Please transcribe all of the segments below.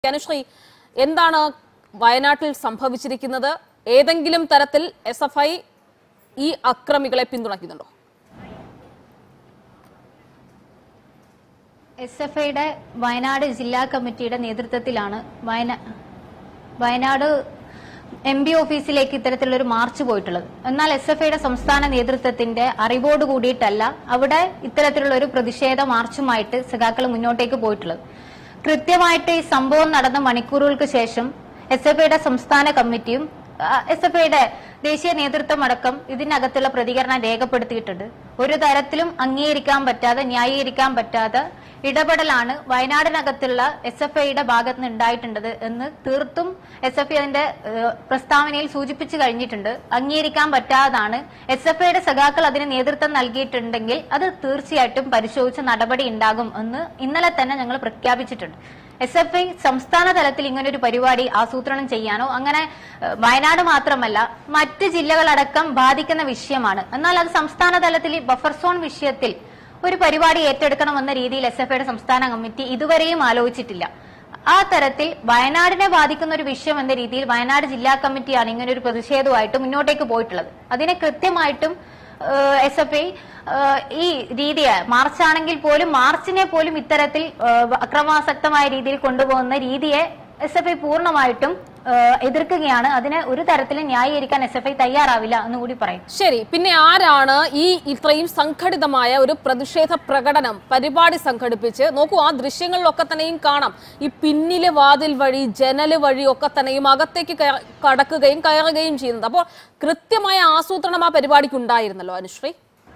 അനുശ്രീ എന്താണ് വയനാട്ടിൽ സംഭവിച്ചിരിക്കുന്നത് ഏതെങ്കിലും തരത്തിൽ എസ് എഫ് ഐ ഈ അക്രമികളെ പിന്തുണയ്ക്കുന്നുണ്ടോ എസ് എഫ് ഐയുടെ വയനാട് ജില്ലാ കമ്മിറ്റിയുടെ നേതൃത്വത്തിലാണ് വയനാ വയനാട് എം പി ഓഫീസിലേക്ക് ഇത്തരത്തിലുള്ള ഒരു മാർച്ച് പോയിട്ടുള്ളത് എന്നാൽ എസ് എഫ് ഐയുടെ സംസ്ഥാന നേതൃത്വത്തിന്റെ അറിവോട് കൂടിയിട്ടല്ല അവിടെ ഇത്തരത്തിലുള്ള ഒരു പ്രതിഷേധ മാർച്ചുമായിട്ട് സഖാക്കൾ മുന്നോട്ടേക്ക് പോയിട്ടുള്ളത് കൃത്യമായിട്ട് ഈ സംഭവം നടന്ന മണിക്കൂറുകൾക്ക് ശേഷം എസ് എഫ് ഐയുടെ സംസ്ഥാന കമ്മിറ്റിയും എസ് എഫ് ഐയുടെ ദേശീയ നേതൃത്വം അടക്കം ഇതിനകത്തുള്ള പ്രതികരണം രേഖപ്പെടുത്തിയിട്ടുണ്ട് ഒരു തരത്തിലും അംഗീകരിക്കാൻ പറ്റാതെ ന്യായീകരിക്കാൻ പറ്റാത്ത ഇടപെടലാണ് വയനാടിനകത്തുള്ള എസ് എഫ് ഐയുടെ ഭാഗത്ത് നിന്ന് ഉണ്ടായിട്ടുള്ളത് എന്ന് തീർത്തും എസ് എഫ് ഐ അതിന്റെ ഏഹ്, പ്രസ്താവനയിൽ സൂചിപ്പിച്ചു കഴിഞ്ഞിട്ടുണ്ട് അംഗീകരിക്കാൻ പറ്റാതാണ് എസ് എഫ് ഐയുടെ സഖാക്കൾ അതിന് നേതൃത്വം നൽകിയിട്ടുണ്ടെങ്കിൽ അത് തീർച്ചയായിട്ടും പരിശോധിച്ച് നടപടി ഉണ്ടാകും എന്ന് ഇന്നലെ തന്നെ ഞങ്ങൾ പ്രഖ്യാപിച്ചിട്ടുണ്ട് എസ് എഫ് ഐ സംസ്ഥാന തലത്തിൽ ഇങ്ങനെ ഒരു പരിപാടി ആസൂത്രണം ചെയ്യാനോ അങ്ങനെ ഏഹ്, വയനാട് മാത്രമല്ല മറ്റ് ജില്ലകളടക്കം ബാധിക്കുന്ന വിഷയമാണ് എന്നാൽ അത് സംസ്ഥാന തലത്തിൽ ഈ ബഫർ സോൺ വിഷയത്തിൽ ഒരു പരിപാടി ഏറ്റെടുക്കണമെന്ന രീതിയിൽ എസ് എഫ് ഐയുടെ സംസ്ഥാന കമ്മിറ്റി ഇതുവരെയും ആലോചിച്ചിട്ടില്ല ആ തരത്തിൽ വയനാടിനെ ബാധിക്കുന്ന ഒരു വിഷയം എന്ന രീതിയിൽ വയനാട് ജില്ലാ കമ്മിറ്റിയാണ് ഇങ്ങനെ ഒരു പ്രതിഷേധമായിട്ട് മുന്നോട്ടേക്ക് പോയിട്ടുള്ളത് അതിനെ കൃത്യമായിട്ടും എസ് എഫ് ഐ ഈ രീതിയെ മാർച്ചാണെങ്കിൽ പോലും മാർച്ചിനെ പോലും ഇത്തരത്തിൽ ഏഹ്, അക്രമാസക്തമായ രീതിയിൽ കൊണ്ടുപോകുന്ന രീതിയെ എസ് എഫ് ഐ പൂർണ്ണമായിട്ടും ഏഹ്, എതിർക്കുകയാണ് അതിനെ ഒരു തരത്തിലും ന്യായീകരിക്കാൻ എസ് എഫ് ഐ തയ്യാറാവില്ല എന്ന് കൂടി പറയും ശരി പിന്നെ ആരാണ് ഈ ഇത്രയും സംഘടിതമായ ഒരു പ്രതിഷേധ പ്രകടനം പരിപാടി സംഘടിപ്പിച്ച് നോക്കൂ ആ ദൃശ്യങ്ങളിലൊക്കെ തന്നെയും കാണാം ഈ പിന്നിലെ വാതിൽ വഴി ജനല് വഴി ഒക്കെ തന്നെയും അകത്തേക്ക് കയ- കടക്കുകയും കയറുകയും ചെയ്യുന്നത് അപ്പോൾ കൃത്യമായ ആസൂത്രണം ആ പരിപാടിക്ക് ഉണ്ടായിരുന്നല്ലോ അനുശ്രീ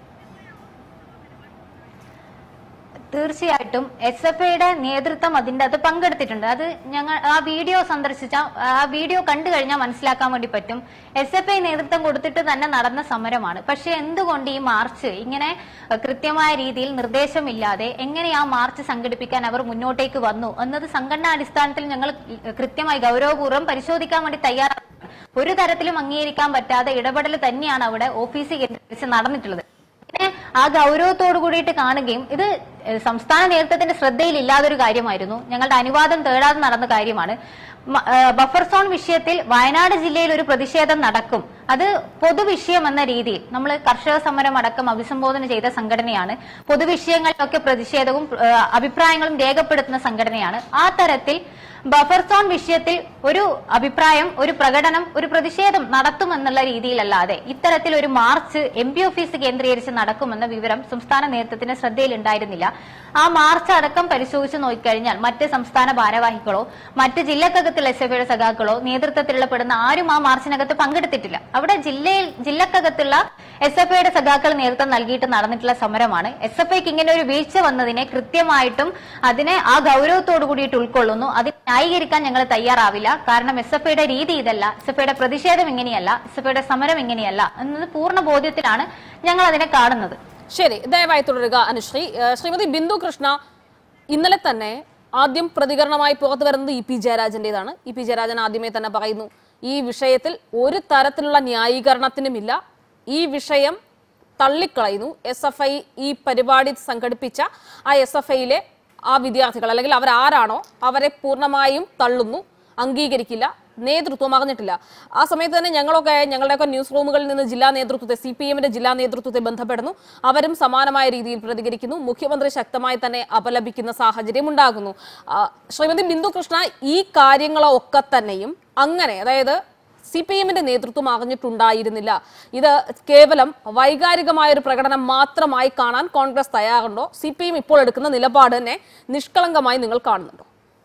തീർച്ചയായിട്ടും എസ് എഫ് ഐയുടെ നേതൃത്വം അതിന്റെ അത് പങ്കെടുത്തിട്ടുണ്ട് അത് ഞങ്ങൾ ആ വീഡിയോ സന്ദർശിച്ച ആ വീഡിയോ കണ്ടു കഴിഞ്ഞാൽ മനസ്സിലാക്കാൻ വേണ്ടി പറ്റും എസ് എഫ് ഐ നേതൃത്വം കൊടുത്തിട്ട് തന്നെ നടന്ന സമരമാണ് പക്ഷെ എന്തുകൊണ്ട് ഈ മാർച്ച് ഇങ്ങനെ അഹ്, കൃത്യമായ രീതിയിൽ നിർദ്ദേശമില്ലാതെ എങ്ങനെ ആ മാർച്ച് സംഘടിപ്പിക്കാൻ അവർ മുന്നോട്ടേക്ക് വന്നു എന്നത് സംഘടനാ അടിസ്ഥാനത്തിൽ ഞങ്ങൾ കൃത്യമായി ഗൗരവപൂർവ്വം പരിശോധിക്കാൻ വേണ്ടി തയ്യാറാണ് ഒരു തരത്തിലും അംഗീകരിക്കാൻ പറ്റാതെ ഇടപെടൽ തന്നെയാണ് അവിടെ ഓഫീസ് കേന്ദ്രീകരിച്ച് നടന്നിട്ടുള്ളത് പിന്നെ ആ ഗൗരവത്തോടു കൂടിയിട്ട് കാണുകയും ഇത് ഏഹ്, സംസ്ഥാന നേതൃത്വത്തിന്റെ ശ്രദ്ധയിൽ ഇല്ലാതൊരു കാര്യമായിരുന്നു ഞങ്ങളുടെ അനുവാദം തേടാതെ നടന്ന കാര്യമാണ് മ- ഏഹ്, ബഫർ സോൺ വിഷയത്തിൽ വയനാട് ജില്ലയിൽ ഒരു പ്രതിഷേധം നടക്കും അത് പൊതുവിഷയം എന്ന രീതിയിൽ നമ്മൾ കർഷക സമരം അടക്കം അഭിസംബോധന ചെയ്ത സംഘടനയാണ് പൊതുവിഷയങ്ങളിലൊക്കെ പ്രതിഷേധവും ഏഹ്, അഭിപ്രായങ്ങളും രേഖപ്പെടുത്തുന്ന സംഘടനയാണ് ആ തരത്തിൽ ബഫർ സോൺ വിഷയത്തിൽ ഒരു അഭിപ്രായം ഒരു പ്രകടനം ഒരു പ്രതിഷേധം നടത്തുമെന്നുള്ള രീതിയിലല്ലാതെ ഇത്തരത്തിൽ ഒരു മാർച്ച് എം പി ഓഫീസ് കേന്ദ്രീകരിച്ച് നടക്കുമെന്ന വിവരം സംസ്ഥാന നേതൃത്വത്തിന്റെ ശ്രദ്ധയിൽ ഉണ്ടായിരുന്നില്ല ആ മാർച്ച് അടക്കം പരിശോധിച്ച് നോക്കിക്കഴിഞ്ഞാൽ മറ്റ് സംസ്ഥാന ഭാരവാഹികളോ മറ്റ് ജില്ലക്കകത്തുള്ള എസ് എഫ് ഐയുടെ സഖാക്കളോ നേതൃത്വത്തിലുള്ള പെടുന്ന ആരും ആ മാർച്ചിനകത്ത് പങ്കെടുത്തിട്ടില്ല അവിടെ ജില്ലയിൽ ജില്ലക്കകത്തുള്ള എസ് എഫ് ഐയുടെ സഖാക്കൾ നേതൃത്വം നൽകിയിട്ട് നടന്നിട്ടുള്ള സമരമാണ് എസ് എഫ് ഐക്ക് ഇങ്ങനെ ഒരു വീഴ്ച വന്നതിനെ കൃത്യമായിട്ടും അതിനെ ആ ഗൗരവത്തോടു കൂടിയിട്ട് ഉൾക്കൊള്ളുന്നു അത് ന്യായീകരിക്കാൻ ഞങ്ങൾ തയ്യാറാവില്ല കാരണം എസ് എഫ് ഐയുടെ രീതി ഇതല്ല എസ് എഫ് ഐയുടെ പ്രതിഷേധം ഇങ്ങനെയല്ല എസ് എഫ് ഐയുടെ സമരം ഇങ്ങനെയല്ല എന്നത് പൂർണ്ണ ബോധ്യത്തിലാണ് ഞങ്ങൾ അതിനെ കാണുന്നത് ശരി ദയവായി തുടരുക അനുശ്രീ ഏഹ് ശ്രീമതി ബിന്ദു കൃഷ്ണ ഇന്നലെ തന്നെ ആദ്യം പ്രതികരണമായി പുറത്തു വരുന്നത് ഇ പി ജയരാജന്റേതാണ് ഇ പി ജയരാജൻ ആദ്യമേ തന്നെ പറയുന്നു ഈ വിഷയത്തിൽ ഒരു തരത്തിലുള്ള ന്യായീകരണത്തിനുമില്ല ഈ വിഷയം തള്ളിക്കളയുന്നു എസ് എഫ് ഐ ഈ പരിപാടി സംഘടിപ്പിച്ച ആ എസ് എഫ് ഐയിലെ ആ വിദ്യാർത്ഥികൾ അല്ലെങ്കിൽ അവരാരാണോ അവരെ പൂർണ്ണമായും തള്ളുന്നു അംഗീകരിക്കില്ല നേതൃത്വം അറിഞ്ഞിട്ടില്ല ആ സമയത്ത് തന്നെ ഞങ്ങളൊക്കെ ഞങ്ങളുടെയൊക്കെ ന്യൂസ് റൂമുകളിൽ നിന്ന് ജില്ലാ നേതൃത്വത്തെ സി പി എമ്മിന്റെ ജില്ലാ നേതൃത്വത്തെ ബന്ധപ്പെടുന്നു അവരും സമാനമായ രീതിയിൽ പ്രതികരിക്കുന്നു മുഖ്യമന്ത്രി ശക്തമായി തന്നെ അപലപിക്കുന്ന സാഹചര്യം ഉണ്ടാകുന്നു ആ, ശ്രീമതി ബിന്ദു കൃഷ്ണ ഈ കാര്യങ്ങളൊക്കെ തന്നെയും അങ്ങനെ അതായത് സി പി എമ്മിന്റെ നേതൃത്വം അറിഞ്ഞിട്ടുണ്ടായിരുന്നില്ല ഇത് കേവലം വൈകാരികമായ ഒരു പ്രകടനം മാത്രമായി കാണാൻ കോൺഗ്രസ് തയ്യാറുണ്ടോ സി പി എം ഇപ്പോൾ എടുക്കുന്ന നിലപാട് തന്നെ നിഷ്കളങ്കമായി നിങ്ങൾ കാണുന്നുണ്ടോ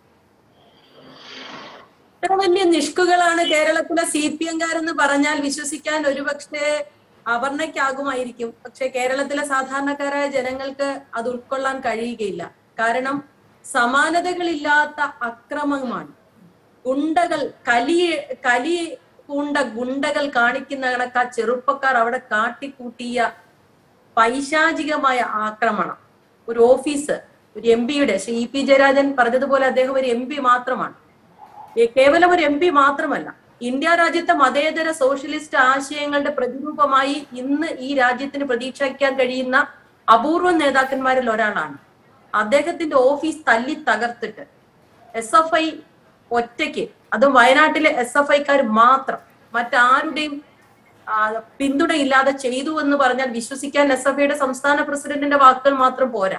എത്ര വലിയ നിഷ്കുകളാണ് കേരളത്തിലെ സി പി എംകാരെന്ന് പറഞ്ഞാൽ വിശ്വസിക്കാൻ ഒരുപക്ഷെ അവർണയ്ക്കാകുമായിരിക്കും പക്ഷെ കേരളത്തിലെ സാധാരണക്കാരായ ജനങ്ങൾക്ക് അത് ഉൾക്കൊള്ളാൻ കഴിയുകയില്ല കാരണം സമാനതകളില്ലാത്ത അക്രമമാണ് ഗുണ്ടകൾ കലി കലി പൂണ്ട ഗുണ്ടകൾ കാണിക്കുന്ന കണക്കാ ചെറുപ്പക്കാർ അവിടെ കാട്ടിക്കൂട്ടിയ പൈശാചികമായ ആക്രമണം ഒരു ഓഫീസ് ഒരു എം പിയുടെ ശ്രീ ഇ പി ജയരാജൻ പറഞ്ഞതുപോലെ അദ്ദേഹം ഒരു എം പി മാത്രമാണ് ഏ, കേവലം ഒരു എം പി മാത്രമല്ല ഇന്ത്യ രാജ്യത്തെ മതേതര സോഷ്യലിസ്റ്റ് ആശയങ്ങളുടെ പ്രതിരൂപമായി ഇന്ന് ഈ രാജ്യത്തിന് പ്രതീക്ഷിക്കാൻ കഴിയുന്ന അപൂർവ നേതാക്കന്മാരിൽ ഒരാളാണ് അദ്ദേഹത്തിന്റെ ഓഫീസ് തല്ലി തകർത്തിട്ട് എസ് എഫ് ഐ ഒറ്റയ്ക്ക് അതും വയനാട്ടിലെ എസ് എഫ് ഐക്കാർ മാത്രം മറ്റാരുടെയും ആ, പിന്തുണയില്ലാതെ ചെയ്തു എന്ന് പറഞ്ഞാൽ വിശ്വസിക്കാൻ എസ് എഫ് ഐയുടെ സംസ്ഥാന പ്രസിഡന്റിന്റെ വാക്കുകൾ മാത്രം പോരാ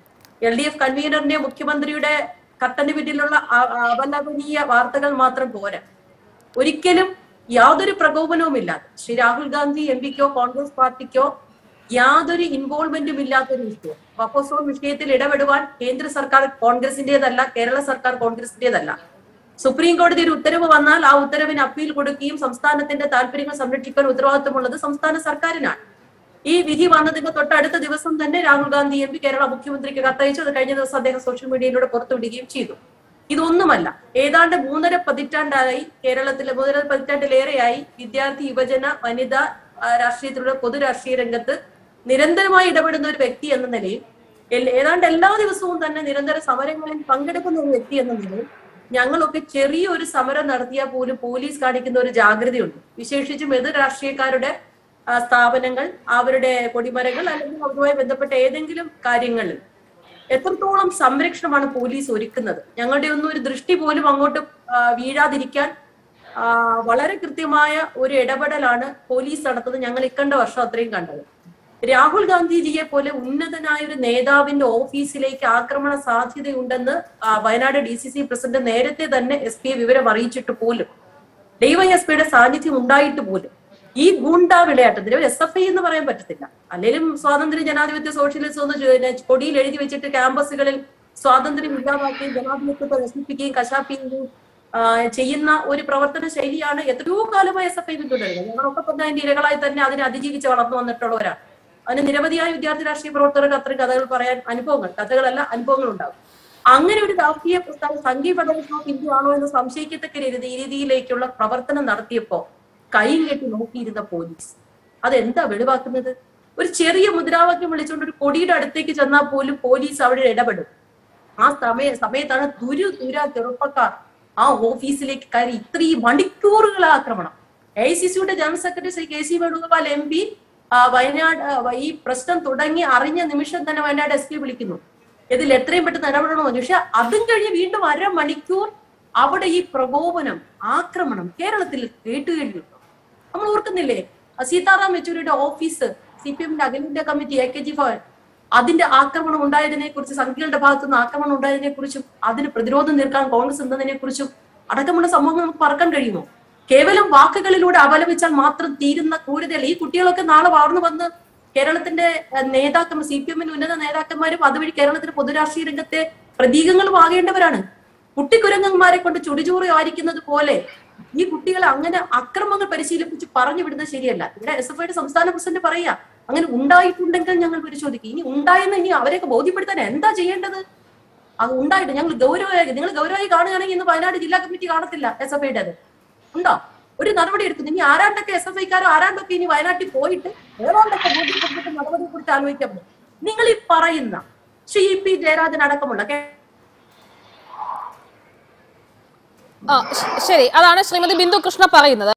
എൽ ഡി എഫ് കൺവീനറിന്റെ മുഖ്യമന്ത്രിയുടെ കട്ടന് പിന്നിലുള്ള അ- അപലപനീയ വാർത്തകൾ മാത്രം പോരാ ഒരിക്കലും യാതൊരു പ്രകോപനവുമില്ലാതെ ശ്രീ രാഹുൽ ഗാന്ധി എം പിക്കോ കോൺഗ്രസ് പാർട്ടിക്കോ യാതൊരു ഇൻവോൾവ്മെന്റും ഇല്ലാത്തൊരു വിഷയം വഖഫ് വിഷയത്തിൽ ഇടപെടുവാൻ കേന്ദ്ര സർക്കാർ കോൺഗ്രസിന്റേതല്ല കേരള സർക്കാർ കോൺഗ്രസിന്റേതല്ല സുപ്രീം കോടതി ഒരു ഉത്തരവ് വന്നാൽ ആ ഉത്തരവിന് അപ്പീൽ കൊടുക്കുകയും സംസ്ഥാനത്തിന്റെ താല്പര്യങ്ങൾ സംരക്ഷിക്കാൻ ഉത്തരവാദിത്തമുള്ളത് സംസ്ഥാന സർക്കാരിനാണ് ഈ വിധി വന്നതിന്റെ തൊട്ടടുത്ത ദിവസം തന്നെ രാഹുൽ ഗാന്ധി എം പി കേരള മുഖ്യമന്ത്രിക്ക് കത്തയച്ചു അത് കഴിഞ്ഞ ദിവസം അദ്ദേഹം സോഷ്യൽ മീഡിയയിലൂടെ പുറത്തുവിടുകയും ചെയ്തു ഇതൊന്നുമല്ല ഏതാണ്ട് മൂന്നര പതിറ്റാണ്ടായി കേരളത്തിലെ മൂന്നര പതിറ്റാണ്ടിലേറെയായി വിദ്യാർത്ഥി യുവജന വനിത ആ, രാഷ്ട്രീയത്തിലൂടെ പൊതു രാഷ്ട്രീയ രംഗത്ത് നിരന്തരമായി ഇടപെടുന്ന ഒരു വ്യക്തി എന്ന നിലയിൽ എൽ- ഏതാണ്ട് എല്ലാ ദിവസവും തന്നെ നിരന്തര സമരങ്ങളിൽ പങ്കെടുക്കുന്ന ഒരു വ്യക്തി എന്ന നിലയിൽ ഞങ്ങളൊക്കെ ചെറിയൊരു സമരം നടത്തിയാൽ പോലും പോലീസ് കാണിക്കുന്ന ഒരു ജാഗ്രതയുണ്ട് വിശേഷിച്ചും എതിർ രാഷ്ട്രീയക്കാരുടെ ആ, സ്ഥാപനങ്ങൾ അവരുടെ കൊടിമരങ്ങൾ അല്ലെങ്കിൽ അവരുമായി ബന്ധപ്പെട്ട ഏതെങ്കിലും കാര്യങ്ങളിൽ എത്രത്തോളം സംരക്ഷണമാണ് പോലീസ് ഒരുക്കുന്നത് ഞങ്ങളുടെ ഒന്നും ഒരു ദൃഷ്ടി പോലും അങ്ങോട്ട് ആ, വീഴാതിരിക്കാൻ ആ, വളരെ കൃത്യമായ ഒരു ഇടപെടലാണ് പോലീസ് നടത്തുന്നത് ഞങ്ങൾ ഇക്കണ്ട വർഷം അത്രയും കണ്ടത് രാഹുൽ ഗാന്ധിജിയെ പോലെ ഉന്നതനായ ഒരു നേതാവിന്റെ ഓഫീസിലേക്ക് ആക്രമണ സാധ്യതയുണ്ടെന്ന് ആ, Wayanad D C C president നേരത്തെ തന്നെ എസ് പിയെ വിവരം അറിയിച്ചിട്ട് പോലും ഡിവൈഎസ്പിയുടെ സാന്നിധ്യം ഉണ്ടായിട്ട് പോലും ഈ ഗൂണ്ട വിളയാട്ടത്തിന് ഒരു എസ് എഫ് ഐ എന്ന് പറയാൻ പറ്റത്തില്ല അല്ലെങ്കിലും സ്വാതന്ത്ര്യ ജനാധിപത്യ സോഷ്യലിസം എന്ന് ചോ- കൊടിയിൽ എഴുതി വെച്ചിട്ട് ക്യാമ്പസുകളിൽ സ്വാതന്ത്ര്യം ഇല്ലാതാക്കുകയും ജനാധിപത്യത്തെ നശിപ്പിക്കുകയും കശാപ്പിക്കുകയും ആ, ചെയ്യുന്ന ഒരു പ്രവർത്തന ശൈലിയാണ് എത്രയോ കാലമായി എസ് എഫ് ഐ പിന്തുടരുന്നത് ഞങ്ങളൊക്കെ തന്നെ അതിന്റെ ഇരകളായി തന്നെ അതിനെ അതിജീവിച്ച് വളർന്നു വന്നിട്ടുള്ളവരാണ് അതിന് നിരവധിയായ വിദ്യാർത്ഥി രാഷ്ട്രീയ പ്രവർത്തകർക്ക് അത്രയും കഥകൾ പറയാൻ അനുഭവങ്ങൾ കഥകളല്ല അനുഭവങ്ങൾ ഉണ്ടാവും അങ്ങനെ ഒരു രാഷ്ട്രീയ പ്രസ്ഥാനം സംഘീയ ഫെഡറേഷൻ ഓഫ് ഇന്ത്യ ആണോ എന്ന് സംശയിക്കത്തക്ക രീതി രീതിയിലേക്കുള്ള പ്രവർത്തനം നടത്തിയപ്പോ കൈയും കെട്ടി നോക്കിയിരുന്ന പോലീസ് അതെന്താ വെളിവാക്കുന്നത് ഒരു ചെറിയ മുദ്രാവാക്യം വിളിച്ചുകൊണ്ട് ഒരു കൊടിയുടെ അടുത്തേക്ക് ചെന്നാൽ പോലും പോലീസ് അവിടെ ഇടപെടും ആ സമയ സമയത്താണ് തുരു തുര ചെറുപ്പക്കാർ ആ ഓഫീസിലേക്ക് കയറി ഇത്രയും മണിക്കൂറുകൾ ആക്രമണം എ ഐ സി സിയുടെ general secretary Shri K C Venugopal M P Wayanad ആ, ഈ പ്രശ്നം തുടങ്ങി അറിഞ്ഞ നിമിഷം തന്നെ വയനാട് എസ് പി വിളിക്കുന്നു ഇതിൽ എത്രയും പെട്ടെന്ന് ഇടപെടണമെന്ന് പക്ഷെ അതും കഴിഞ്ഞ് വീണ്ടും അരമണിക്കൂർ അവിടെ ഈ പ്രകോപനം ആക്രമണം കേരളത്തിൽ കേട്ടുകേണ്ടിയുണ്ടോ നമ്മൾ ഓർക്കുന്നില്ലേ ആ സീതാറാം യെച്ചൂരിയുടെ ഓഫീസ് സി പി എമ്മിന്റെ അഖിലേന്ത്യാ committee A K G Bhavan അതിന്റെ ആക്രമണം ഉണ്ടായതിനെ കുറിച്ച് സംഘികളുടെ ഭാഗത്തു നിന്ന് ആക്രമണം ഉണ്ടായതിനെ കുറിച്ചും അതിന് പ്രതിരോധം തീർക്കാൻ കോൺഗ്രസ് എന്നതിനെ കുറിച്ചും അടക്കമുള്ള സംഭവങ്ങൾ നമുക്ക് പറക്കാൻ കഴിയുമോ കേവലം വാക്കുകളിലൂടെ അപലപിച്ചാൽ മാത്രം തീരുന്ന ക്രൂരതയല്ല ഈ കുട്ടികളൊക്കെ നാളെ വളർന്നു വന്ന് കേരളത്തിന്റെ ഏഹ്, നേതാക്കന്മാർ സി പി എമ്മിന്റെ ഉന്നത നേതാക്കന്മാരും അതുവഴി കേരളത്തിന്റെ പൊതുരാഷ്ട്രീയ രംഗത്തെ പ്രതീകങ്ങളും ആകേണ്ടവരാണ് കുട്ടിക്കുരങ്ങന്മാരെ കൊണ്ട് ചുടിചൂറി ആയിരിക്കുന്നത് പോലെ ഈ കുട്ടികളെ അങ്ങനെ അക്രമങ്ങൾ പരിശീലിപ്പിച്ച് പറഞ്ഞു വിടുന്നത് ശരിയല്ല ഇവിടെ എസ് എഫ് ഐയുടെ സംസ്ഥാന പ്രസിഡന്റ് പറയാ അങ്ങനെ ഉണ്ടായിട്ടുണ്ടെങ്കിൽ ഞങ്ങൾ പരിശോധിക്കും ഇനി ഉണ്ടായെന്ന് ഇനി അവരെയൊക്കെ ബോധ്യപ്പെടുത്താൻ എന്താ ചെയ്യേണ്ടത് അത് ഉണ്ടായിട്ട് ഞങ്ങൾ ഗൗരവമായി നിങ്ങൾ ഗൗരവമായി കാണുകയാണെങ്കിൽ ഇന്ന് വയനാട് ജില്ലാ കമ്മിറ്റി കാണത്തില്ല എസ് എഫ് ഐയുടെ ഉണ്ടോ ഒരു നടപടി എടുക്കുന്നു ഇനി ആരാണ്ടൊക്കെ എസ് എഫ് ഐക്കാരോ ആരാണ്ടൊക്കെ ഇനി വയനാട്ടിൽ പോയിട്ട് ഏതാണ്ടൊക്കെ ബോധ്യപ്പെടുത്തിട്ട് നടപടിയെ കുറിച്ച് ആലോചിക്കാൻ പറ്റും നിങ്ങൾ ഈ പറയുന്ന ശ്രീ പി ജയരാജൻ അടക്കമുള്ള കേ- ആ, ശ- ശരി അതാണ് ശ്രീമതി ബിന്ദു കൃഷ്ണ പറയുന്നത്